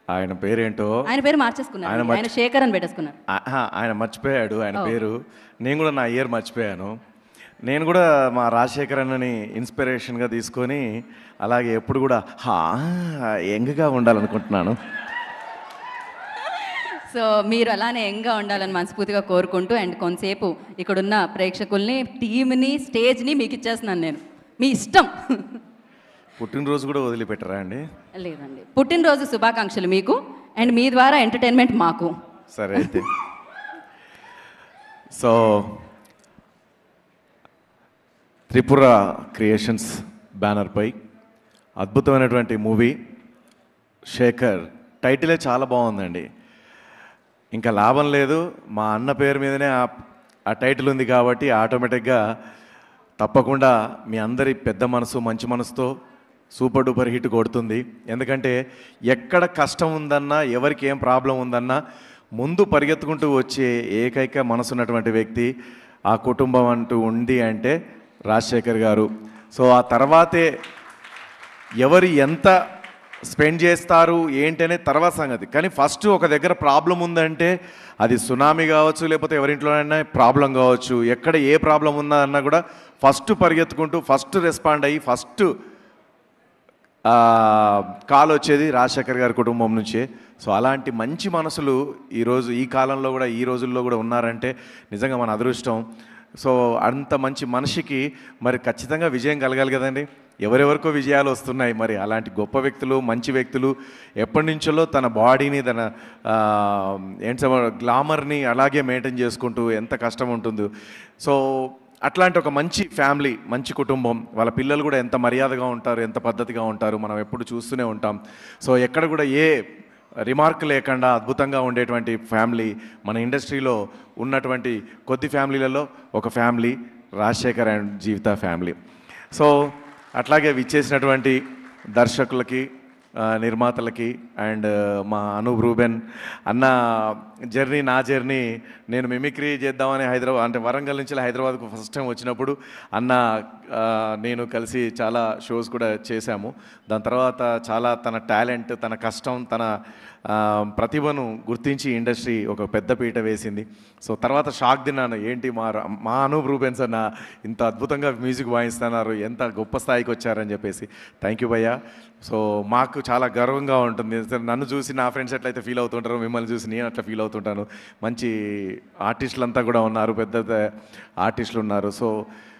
ఆయన పేరేంటో ఆయన పేరు మార్చేసుకున్నారు ఆయన ఆయన శేఖర్ అని పెట్టేసుకున్నారు ఆహా, ఆయన మర్చిపోయాడు ఆయన పేరు నేను కూడా నా ఇయర్ మర్చిపోయాను నేను కూడా మా రాజశేఖర్ అన్నని ఇన్స్పిరేషన్గా తీసుకొని అలాగే ఎప్పుడు కూడా హా యంగ్గా ఉండాలనుకుంటున్నాను సో మీరు అలానే యంగ్గా ఉండాలని మనస్ఫూర్తిగా కోరుకుంటూ అండ్ కొంతసేపు ఇక్కడున్న ప్రేక్షకుల్ని టీంని స్టేజ్ని మీకు ఇచ్చేస్తున్నాను నేను మీ ఇష్టం పుట్టినరోజు కూడా వదిలిపెట్టరా అండి లేదండి పుట్టినరోజు శుభాకాంక్షలు మీకు అండ్ మీ ద్వారా ఎంటర్టైన్మెంట్ మాకు సరే అయితే సో త్రిపుర క్రియేషన్స్ బ్యానర్పై అద్భుతమైనటువంటి మూవీ శేఖర్ టైటిలే చాలా బాగుందండి ఇంకా లాభం లేదు మా అన్న పేరు మీదనే ఆ ఆ టైటిల్ ఉంది కాబట్టి ఆటోమేటిక్గా తప్పకుండా మీ అందరి పెద్ద మనసు మంచి మనసుతో సూపర్ డూపర్ హిట్ కొడుతుంది ఎందుకంటే ఎక్కడ కష్టం ఉందన్నా ఎవరికి ఏం ప్రాబ్లం ఉందన్నా ముందు పరిగెత్తుకుంటూ వచ్చే ఏకైక మనసు ఉన్నటువంటి వ్యక్తి ఆ కుటుంబం అంటూ ఉంది అంటే రాజశేఖర్ గారు సో ఆ తర్వాతే ఎవరు ఎంత స్పెండ్ చేస్తారు ఏంటనే తర్వాత సంగతి కానీ ఫస్ట్ ఒక దగ్గర ప్రాబ్లం ఉందంటే అది సునామీ కావచ్చు లేకపోతే ఎవరింట్లోనైనా ప్రాబ్లం కావచ్చు ఎక్కడ ఏ ప్రాబ్లం ఉందా అన్నా కూడా ఫస్ట్ పరిగెత్తుకుంటూ ఫస్ట్ రెస్పాండ్ అయ్యి ఫస్ట్ కాల్ వచ్చేది రాజశేఖర్ గారి కుటుంబం నుంచే సో అలాంటి మంచి మనసులు ఈరోజు ఈ కాలంలో కూడా ఈ రోజుల్లో కూడా ఉన్నారంటే నిజంగా మన అదృష్టం సో అంత మంచి మనిషికి మరి ఖచ్చితంగా విజయం కలగాలి కదండి ఎవరెవరికో విజయాలు వస్తున్నాయి మరి అలాంటి గొప్ప వ్యక్తులు మంచి వ్యక్తులు ఎప్పటి నుంచో తన బాడీని తన ఆ, ఏంటి గ్లామర్ని అలాగే మెయింటైన్ చేసుకుంటూ ఎంత కష్టం ఉంటుందో సో అట్లాంటి ఒక మంచి ఫ్యామిలీ మంచి కుటుంబం వాళ్ళ పిల్లలు కూడా ఎంత మర్యాదగా ఉంటారు ఎంత పద్ధతిగా ఉంటారు మనం ఎప్పుడు చూస్తూనే ఉంటాం సో ఎక్కడ కూడా ఏ రిమార్క్ లేకుండా అద్భుతంగా ఉండేటువంటి ఫ్యామిలీ మన ఇండస్ట్రీలో ఉన్నటువంటి కొద్ది ఫ్యామిలీలలో ఒక family Rajasekhar and Jeevitha family so అట్లాగే విచ్చేసినటువంటి దర్శకులకి ఆ, నిర్మాతలకి అండ్ మా అనూప్ రూబెన్ అన్న జర్నీ నా జర్నీ నేను మిమిక్రీ చేద్దామని హైదరాబాద్ అంటే వరంగల్ నుంచి హైదరాబాద్కు ఫస్ట్ టైం వచ్చినప్పుడు అన్న ఆ, నేను కలిసి చాలా షోస్ కూడా చేశాము దాని తర్వాత చాలా తన టాలెంట్ తన కష్టం తన ఆ, ప్రతిభను గుర్తించి ఇండస్ట్రీ ఒక పెద్ద పీట వేసింది సో తర్వాత షాక్ తిన్నాను ఏంటి మా ర- మా అనూప్ రూబెన్స్ అన్న ఇంత అద్భుతంగా మ్యూజిక్ వాయిస్తున్నారు ఎంత గొప్ప స్థాయికి వచ్చారని చెప్పేసి థ్యాంక్ యూ భయ్యా సో మాకు చాలా గర్వంగా ఉంటుంది సరే, నన్ను చూసి నా ఫ్రెండ్స్ ఎట్లయితే ఫీల్ అవుతుంటారో మిమ్మల్ని చూసి నేను అట్లా ఫీల్ అవుతుంటాను మంచి ఆర్టిస్టులు అంతా కూడా ఉన్నారు పెద్ద పెద్ద ఆర్టిస్టులు ఉన్నారు సో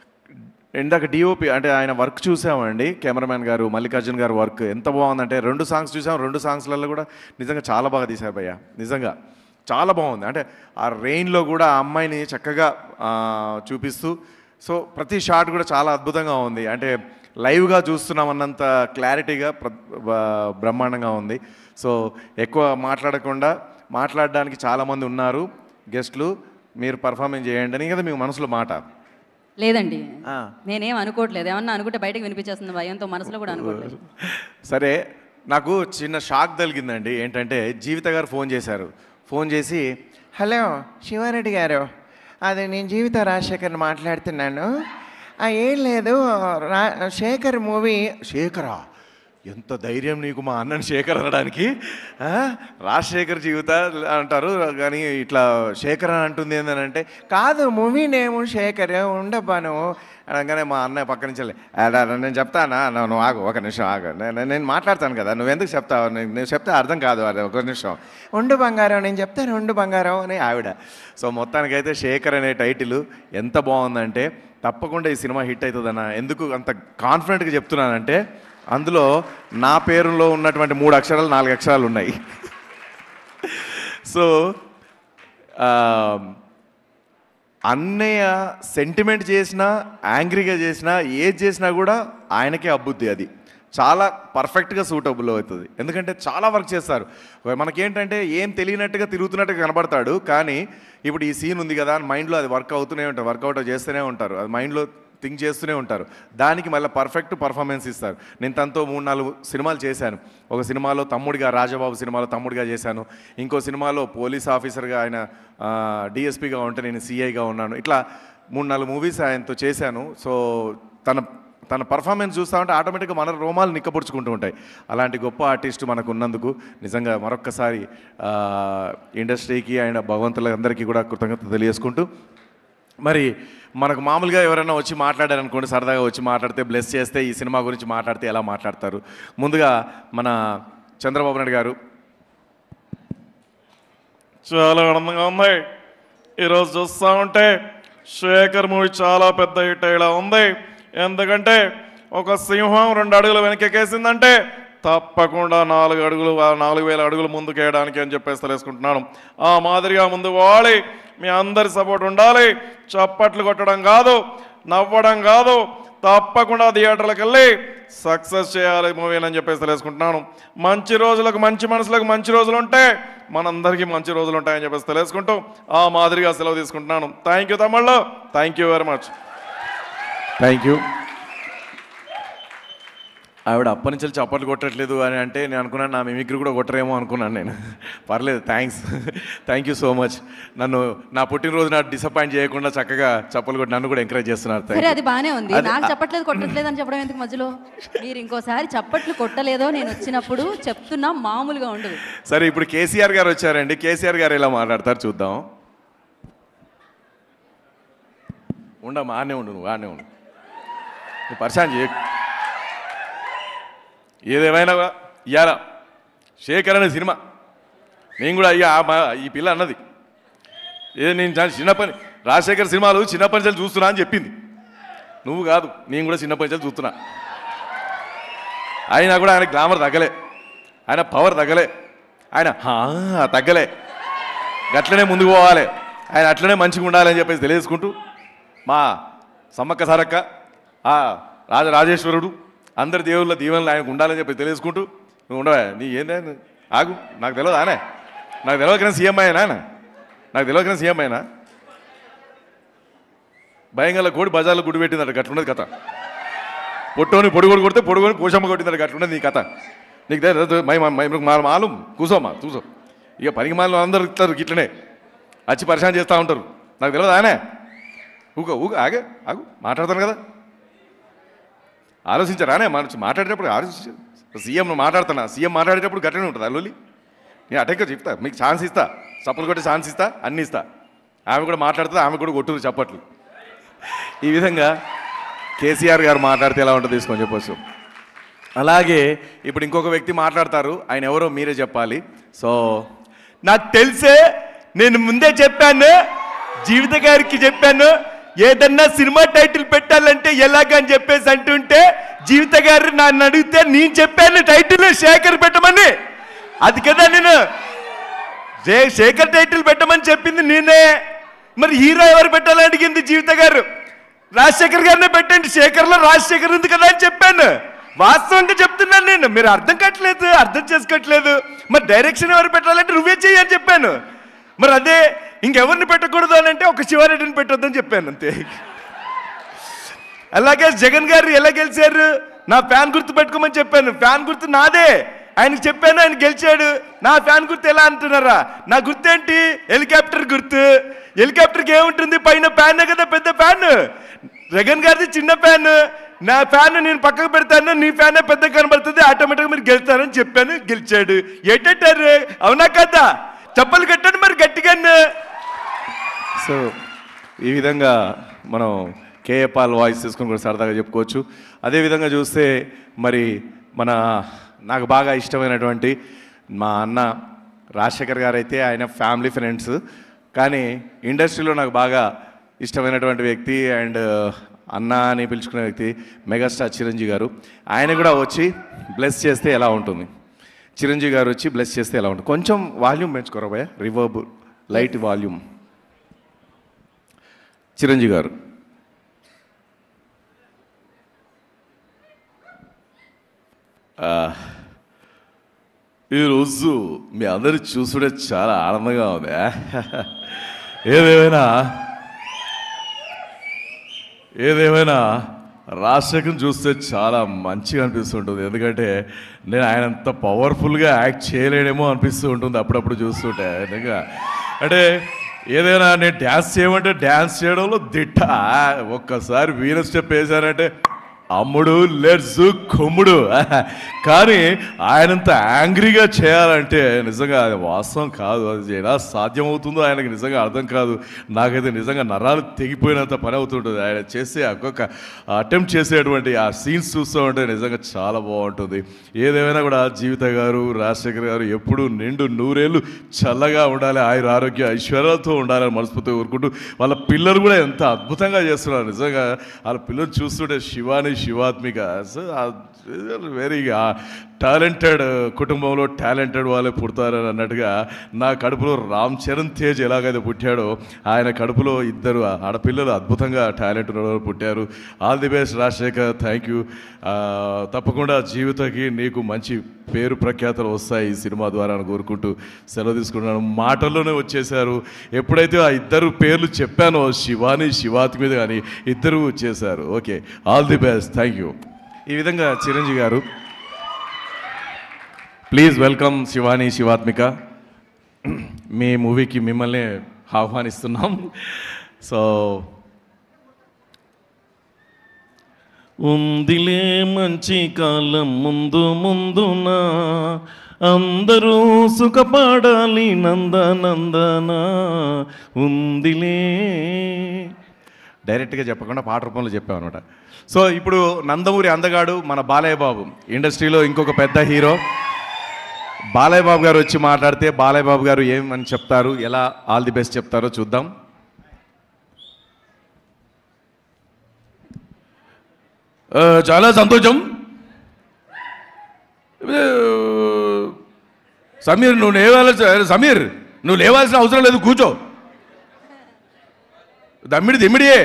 ఇందాక డిఓపి అంటే ఆయన వర్క్ చూసామండి కెమెరామ్యాన్ గారు మల్లికార్జున్ గారు వర్క్ ఎంత బాగుందంటే రెండు సాంగ్స్ చూసాం రెండు సాంగ్స్లలో కూడా నిజంగా చాలా బాగా తీశారు భయ్య నిజంగా చాలా బాగుంది అంటే ఆ రెయిన్లో కూడా ఆ అమ్మాయిని చక్కగా ఆ, చూపిస్తూ సో ప్రతి షాట్ కూడా చాలా అద్భుతంగా ఉంది అంటే లైవ్గా చూస్తున్నాం అన్నంత క్లారిటీగా ప్ర బ- బ్రహ్మాండంగా ఉంది సో ఎక్కువ మాట్లాడకుండా మాట్లాడడానికి చాలామంది ఉన్నారు గెస్ట్లు మీరు పర్ఫార్మెన్స్ చేయండి అని కదా మీ మనసులో మాట లేదండి ఆ. నేనేం అనుకోవట్లేదు ఏమన్నా అనుకుంటే బయటకు వినిపించేస్తుంది భయంతో మనసులో కూడా అనుకోవట్లేదు సరే నాకు చిన్న షాక్ తగిలిందండి ఏంటంటే జీవిత గారు ఫోన్ చేశారు ఫోన్ చేసి హలో శివారెడ్డి గారు అది నేను జీవిత రాజశేఖర్ని మాట్లాడుతున్నాను ఆ, ఏం లేదు రా శేఖర్ మూవీ శేఖరా ఎంత ధైర్యం నీకు మా అన్నని శేఖర్ అనడానికి ఆ? రాజశేఖర్ జీవిత అంటారు కానీ ఇట్లా శేఖర్ అని అంటుంది ఏంటంటే కాదు మూవీ నేము శేఖర్ ఉండబాను అనగానే మా అన్నయ్య పక్క నుంచి వెళ్ళి, "ఏడా, నేను చెప్తానా నువ్వు నువ్వు ఆగు ఒక నిమిషం ఆగు నేను నేను మాట్లాడతాను కదా నువ్వెందుకు చెప్తావు నేను నేను చెప్తే అర్థం కాదు అది ఒక నిమిషం ఉండు బంగారం నేను చెప్తాను ఉండు బంగారం అని ఆవిడ సో మొత్తానికైతే శేఖర్ అనే టైటిల్ ఎంత బాగుందంటే తప్పకుండా ఈ సినిమా హిట్ అవుతుందన్న ఎందుకు అంత కాన్ఫిడెంట్గా చెప్తున్నానంటే అందులో నా పేరులో ఉన్నటువంటి మూడు అక్షరాలు నాలుగు అక్షరాలు ఉన్నాయి సో ఆ, అన్నయ్య సెంటిమెంట్ చేసినా యాంగ్రీగా చేసినా ఏది చేసినా కూడా ఆయనకే అబ్బుద్ది అది చాలా పర్ఫెక్ట్గా సూటబుల్ అవుతుంది ఎందుకంటే చాలా వర్క్ చేస్తారు మనకేంటంటే ఏం తెలియనట్టుగా తిరుగుతున్నట్టుగా కనబడతాడు కానీ ఇప్పుడు ఈ సీన్ ఉంది కదా అని మైండ్లో అది వర్క్ అవుతూనే ఉంటారు వర్కౌట్ చేస్తూనే ఉంటారు అది మైండ్లో థింక్ చేస్తూనే ఉంటారు దానికి మళ్ళీ పర్ఫెక్ట్ పర్ఫార్మెన్స్ ఇస్తారు నేను తనతో మూడు నాలుగు సినిమాలు చేశాను ఒక సినిమాలో తమ్ముడిగా రాజబాబు సినిమాలో తమ్ముడిగా చేశాను ఇంకో సినిమాలో పోలీస్ ఆఫీసర్గా ఆయన డిఎస్పీగా ఉంటే నేను సిఐగా ఉన్నాను ఇట్లా మూడు నాలుగు మూవీస్ ఆయనతో చేశాను సో తన తన పర్ఫార్మెన్స్ చూస్తా ఉంటే ఆటోమేటిక్గా మన రోమాలు నిక్కపొడుచుకుంటూ ఉంటాయి అలాంటి గొప్ప ఆర్టిస్ట్ మనకు ఉన్నందుకు నిజంగా మరొక్కసారి ఆ, ఇండస్ట్రీకి అండ్ భగవంతులందరికీ కూడా కృతజ్ఞత తెలియజేసుకుంటూ మరి మనకు మామూలుగా ఎవరైనా వచ్చి మాట్లాడారనుకోండి సరదాగా వచ్చి మాట్లాడితే బ్లెస్ చేస్తే ఈ సినిమా గురించి మాట్లాడితే ఎలా మాట్లాడతారు ముందుగా మన చంద్రబాబు నాయుడు గారు చాలా ఆనందంగా ఉంది ఈరోజు చూస్తూ ఉంటే శేఖర్ మూవీ చాలా పెద్ద హిట్ అయ్యేలా ఉంది ఎందుకంటే ఒక సింహం రెండు అడుగులు వెనకెక్కేసిందంటే తప్పకుండా నాలుగు అడుగులు ఆ నాలుగు వేల అడుగులు ముందుకు వేయడానికి అని చెప్పేసి తెలుసుకుంటున్నాను ఆ మాదిరిగా ముందు వాలి మీ అందరి సపోర్ట్ ఉండాలి చప్పట్లు కొట్టడం కాదు నవ్వడం కాదు తప్పకుండా థియేటర్లకు వెళ్ళి సక్సెస్ చేయాలి మూవీ అని చెప్పేసి తెలుసుకుంటున్నాను మంచి రోజులకు మంచి మనసులకు మంచి రోజులు ఉంటే మనందరికీ మంచి రోజులు ఉంటాయని చెప్పేసి తెలుసుకుంటూ ఆ మాదిరిగా సెలవు తీసుకుంటున్నాను థ్యాంక్ యూ తమ్ముళ్ళు thank you very much thank you ఆవిడ అప్పటి నుంచి చప్పట్లు కొట్టట్లేదు అని అంటే నేను అనుకున్నాను నా మిమిక్రీ కూడా కొట్టరేమో అనుకున్నాను నేను పర్లేదు thanks thank you so much నన్ను నా పుట్టినరోజు నాకు డిసప్పాయింట్ చేయకుండా చక్కగా చప్పలు కొట్టి నన్ను కూడా ఎంకరేజ్ చేస్తున్నారు Thank సరే you. అది బానే ఉంది అది- నాకు చెప్పట్లేదు కొట్టట్లేదు అని చెప్పడం ఎందుకు మధ్యలో మీరు ఇంకోసారి చప్పట్లు కొట్టలేదో నేను వచ్చినప్పుడు చెప్తున్నా మామూలుగా ఉండదు సరే ఇప్పుడు కేసీఆర్ గారు వచ్చారండి కేసీఆర్ గారు ఎలా మాట్లాడతారు చూద్దాం ఉండమ్మా ఆనే ఉండు నువ్వు ఆనే ఉండు నువ్వు పరిశాన్ చేయ ఏదేమైనా ఇయ్యాల శేఖర్ అనే సినిమా నేను కూడా అయ్యా ఆ మా- ఈ పిల్ల అన్నది ఏ నేను చా- చిన్నప్పటి రాజశేఖర్ సినిమాలు చిన్నప్పటి నుంచి చూస్తున్నా అని చెప్పింది నువ్వు కాదు నేను కూడా చిన్నప్పటి నుంచి చూస్తున్నా అయినా కూడా ఆయన గ్లామర్ తగ్గలే ఆయన పవర్ తగ్గలే ఆయన "హా" తగ్గలే గట్లనే ముందుకు పోవాలి ఆయన అట్లనే మంచిగా ఉండాలని చెప్పేసి తెలియజేసుకుంటూ మా సమ్మక్క సారక్క ఆ రాజ రాజేశ్వరుడు అందరి దేవుళ్ళ దీవెనలు ఆయనకు ఉండాలని చెప్పి తెలియజేసుకుంటూ నువ్వు ఉండవా నీ ఏందే ఆగు నాకు తెలియదు ఆనే నాకు తెలియకనే సీఎం అయినా ఆయన నాకు తెలియకనే సీఎం అయినా భయంగల కోడి బజార్లో గుడి పెట్టిందట గట్లున్నది కథ పొట్టోని పొడుగోడు కొడితే పొడుగోని పోషమ్మ కొట్టిందట గట్లున్నది నీ కథ నీకు తెలియదు మై మై మా మాలు కూసోమ్మా కూసో ఇక పనికి మాలు అందరు ఇస్తారు గిట్లనే వచ్చి పరిశాన్ చేస్తూ ఉంటారు నాకు తెలియదు ఆయనే ఊగ ఊగ ఆగే ఆగు మాట్లాడతాను కదా ఆలోచించారానే మన మాట్లాడేటప్పుడు ఆలోచించారు సీఎం మాట్లాడుతున్నా సీఎం మాట్లాడేటప్పుడు గట్లనే ఉంటుంది అల్లులి నేను అటెక్క చెప్తా మీకు ఛాన్స్ ఇస్తా చప్పులు కొట్టే ఛాన్స్ ఇస్తా అన్ని ఇస్తా ఆమె కూడా మాట్లాడుతుంది ఆమె కూడా కొట్టురు చప్పట్లు ఈ విధంగా కేసీఆర్ గారు మాట్లాడితే ఎలా ఉంటుందో తీసుకొని చెప్పొచ్చు అలాగే ఇప్పుడు ఇంకొక వ్యక్తి మాట్లాడతారు ఆయన ఎవరో మీరే చెప్పాలి సో నాకు తెలిసే నేను ముందే చెప్పాను జీవిత గారికి చెప్పాను ఏదన్నా సినిమా టైటిల్ పెట్టాలంటే ఎలాగని చెప్పేసి అంటుంటే జీవిత గారు నన్ను అడిగితే నేను చెప్పాను టైటిల్ శేఖర్ పెట్టమని అది కదా నేను శే- శేఖర్ టైటిల్ పెట్టమని చెప్పింది నేనే మరి హీరో ఎవరు పెట్టాలని అడిగింది జీవిత గారు రాజశేఖర్ గారినే పెట్టండి శేఖర్లో రాజశేఖర్ ఉంది కదా అని చెప్పాను వాస్తవంగా చెప్తున్నాను నేను మీరు అర్థం కావట్లేదు అర్థం చేసుకోవట్లేదు మరి డైరెక్షన్ ఎవరు పెట్టాలంటే నువ్వే చెయ్యి అని చెప్పాను మరి అదే ఇంకెవరిని పెట్టకూడదు అని అంటే ఒక శివారెడ్డిని పెట్టొద్దని చెప్పాను అంతే అలాగే జగన్ గారు ఎలా గెలిచారు నా ఫ్యాన్ గుర్తు పెట్టుకోమని చెప్పాను ఫ్యాన్ గుర్తు నాదే ఆయనకి చెప్పాను ఆయన గెలిచాడు నా ఫ్యాన్ గుర్తు ఎలా అంటున్నారా నా గుర్తు ఏంటి హెలికాప్టర్ గుర్తు హెలికాప్టర్కి ఏముంటుంది పైన ఫ్యాన్ కదా పెద్ద ఫ్యాన్ జగన్ గారిది చిన్న ఫ్యాన్ నా ఫ్యాన్ నేను పక్కకు పెడతాను నీ ఫ్యాన్ పెద్ద కనబడుతుంది ఆటోమేటిక్గా మీరు గెలుస్తారని చెప్పాను గెలిచాడు ఏంటంటారు అవునా కదా చెప్పలు కట్టండి మరి గట్టిగా సో ఈ విధంగా మనం కేఏ పాల్ వాయిస్ తీసుకొని కూడా సరదాగా చెప్పుకోవచ్చు అదేవిధంగా చూస్తే మరి మన నాకు బాగా ఇష్టమైనటువంటి మా అన్న రాజశేఖర్ గారు అయితే ఆయన ఫ్యామిలీ ఫ్రెండ్స్ కానీ ఇండస్ట్రీలో నాకు బాగా ఇష్టమైనటువంటి వ్యక్తి అండ్ అన్న అని పిలుచుకునే వ్యక్తి మెగాస్టార్ చిరంజీవి గారు ఆయన కూడా వచ్చి బ్లెస్ చేస్తే ఎలా ఉంటుంది చిరంజీవి గారు వచ్చి బ్లెస్ చేస్తే ఎలా ఉంటుంది కొంచెం వాల్యూమ్ పెంచుకోరా భయ రివర్బ్ లైట్ వాల్యూమ్ చిరంజీవి గారు ఆ, ఈరోజు మీ అందరు చూసుడే చాలా ఆనందంగా ఉంది ఏదేమైనా ఏదేమైనా రాజశేఖర్ చూస్తే చాలా మంచిగా అనిపిస్తుంటుంది ఎందుకంటే నేను ఆయన అంత పవర్ఫుల్గా యాక్ట్ చేయలేడేమో అనిపిస్తూ ఉంటుంది అప్పుడప్పుడు చూస్తుంటే నిజంగా అంటే ఏదైనా నేను డ్యాన్స్ చేయమంటే డ్యాన్స్ చేయడంలో దిట్ట ఒక్కసారి వీణ స్టెప్ వేశానంటే అమ్ముడు లెట్స్ కొమ్ముడు కానీ ఆయనంత యాంగ్రీగా చేయాలంటే నిజంగా అది వాస్తవం కాదు అది ఎలా సాధ్యమవుతుందో ఆయనకి నిజంగా అర్థం కాదు నాకైతే నిజంగా నరాలు తెగిపోయినంత పని అవుతుంటుంది ఆయన చేసే ఒక్కొక్క అటెంప్ట్ చేసేటువంటి ఆ సీన్స్ చూస్తూ ఉంటే నిజంగా చాలా బాగుంటుంది ఏదేమైనా కూడా జీవిత గారు రాజశేఖర్ గారు ఎప్పుడూ నిండు నూరేళ్ళు చల్లగా ఉండాలి ఆయుర ఆరోగ్య ఐశ్వర్యాలతో ఉండాలని మనస్ఫూర్తిగా కోరుకుంటూ వాళ్ళ పిల్లలు కూడా ఎంత అద్భుతంగా చేస్తున్నారు నిజంగా వాళ్ళ పిల్లలు చూస్తుంటే శివాని శివాత్మిక వెరీ టాలెంటెడ్ కుటుంబంలో టాలెంటెడ్ వాళ్ళే పుడతారని అన్నట్టుగా నా కడుపులో రామ్ చరణ్ తేజ్ ఎలాగైతే పుట్టాడో ఆయన కడుపులో ఇద్దరు ఆడపిల్లలు అద్భుతంగా టాలెంట్ ఉన్న వాళ్ళు పుట్టారు all the best Rajasekhar thank you తప్పకుండా జీవితకి నీకు మంచి పేరు ప్రఖ్యాతలు వస్తాయి ఈ సినిమా ద్వారా అని కోరుకుంటూ సెలవు తీసుకుంటున్నాను మాటల్లోనే వచ్చేసారు ఎప్పుడైతే ఆ ఇద్దరు పేర్లు చెప్పానో శివాని శివాతి మీద కానీ ఇద్దరు వచ్చేసారు okay all the best thank you ఈ విధంగా చిరంజీవి గారు ప్లీజ్ వెల్కమ్ శివాని శివాత్మిక మీ మూవీకి మిమ్మల్ని ఆహ్వానిస్తున్నాం సో ఉందిలే మంచి కాలం ముందు ముందున అందరూ సుఖపడాలి నందనందన ఉందిలే డైరెక్ట్గా చెప్పకుండా పాట రూపంలో చెప్పాం అనమాట సో ఇప్పుడు నందమూరి అందగాడు మన బాలయ్య బాబు ఇండస్ట్రీలో ఇంకొక పెద్ద హీరో బాలయ్య బాబు గారు వచ్చి మాట్లాడితే బాలయ్య బాబు గారు ఏమని చెప్తారు ఎలా ఆల్ ది బెస్ట్ చెప్తారో చూద్దాం ఆ, చాలా సంతోషం ఆ, సమీర్ నువ్వు లేవాల్సిన సమీర్ నువ్వు లేవాల్సిన అవసరం లేదు కూర్చో దమ్మిడి దిమ్మిడియే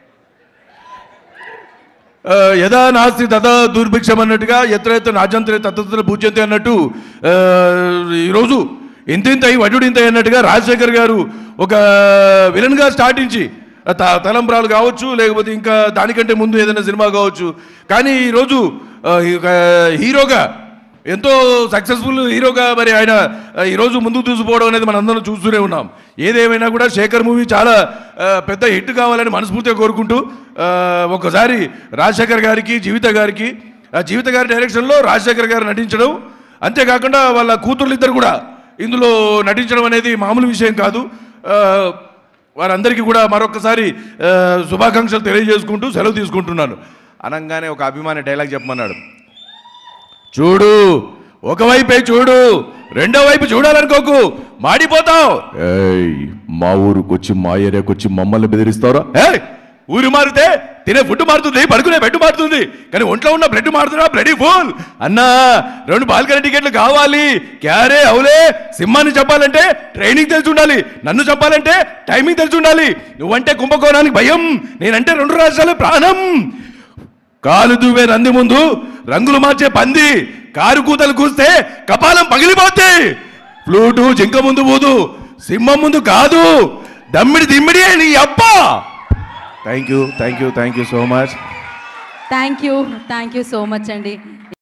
ఆ, యథా నాస్తి తథా దుర్భిక్షం అన్నట్టుగా ఎత్రైతే నాజంత్రే తత్ర పూజ్యంతే అన్నట్టు ఆ, ఈరోజు ఇంతింత వడ్డు ఇంత అన్నట్టుగా రాజశేఖర్ గారు ఒక విలన్గా స్టార్టించి త- తలంబ్రాలు కావచ్చు లేకపోతే ఇంకా దానికంటే ముందు ఏదైనా సినిమా కావచ్చు కానీ ఈరోజు ఆ, ఒక హీరోగా ఎంతో సక్సెస్ఫుల్ హీరోగా మరి ఆయన ఆ, ఈరోజు ముందుకు దూసిపోవడం అనేది మనం అందరం చూస్తూనే ఉన్నాం ఏదేమైనా కూడా శేఖర్ మూవీ చాలా ఆ, పెద్ద హిట్ కావాలని మనస్ఫూర్తిగా కోరుకుంటూ ఆ, ఒకసారి రాజశేఖర్ గారికి జీవిత గారికి ఆ జీవిత గారి డైరెక్షన్లో రాజశేఖర్ గారు నటించడం అంతేకాకుండా వాళ్ళ కూతుర్లు ఇద్దరు కూడా ఇందులో నటించడం అనేది మామూలు విషయం కాదు ఆ, వారందరికీ కూడా మరొకసారి ఆ, శుభాకాంక్షలు తెలియజేసుకుంటూ సెలవు తీసుకుంటున్నాను అనగానే ఒక అభిమాని డైలాగ్ చెప్పమన్నాడు చూడు ఒకవైపే చూడు రెండో వైపు చూడాలనుకోకు మాడిపోతావు ఏయ్ మా ఊరుకు వచ్చి మా ఏరియాకి వచ్చి మమ్మల్ని బెదిరిస్తారా ఏయ్ ఊరు మారితే తినే ఫుడ్ మారుతుంది పడుకునే బెడ్ మారుతుంది కానీ ఒంట్లో ఉన్న బ్లడ్ మారుతున్నా బ్లడ్ ఫుల్ అన్నా రెండు బాల్కనీ టికెట్లు కావాలి క్యారే అవులే సింహాన్ని చెప్పాలంటే ట్రైనింగ్ తెలిసి ఉండాలి నన్ను చెప్పాలంటే టైమింగ్ తెలిసి ఉండాలి నువ్వంటే కుంభకోణానికి భయం నేనంటే రెండు రాష్ట్రాలు ప్రాణం కాలు దువ్వే నంది ముందు రంగులు మార్చే పంది కారు కూతలు కూస్తే కపాలం పగిలిపోతే ఫ్లూటు జింక ముందు పోదు సింహం ముందు కాదు దమ్మిడి దిమ్మిడి నీ అబ్బా thank you thank you thank you so much thank you thank you so much అండి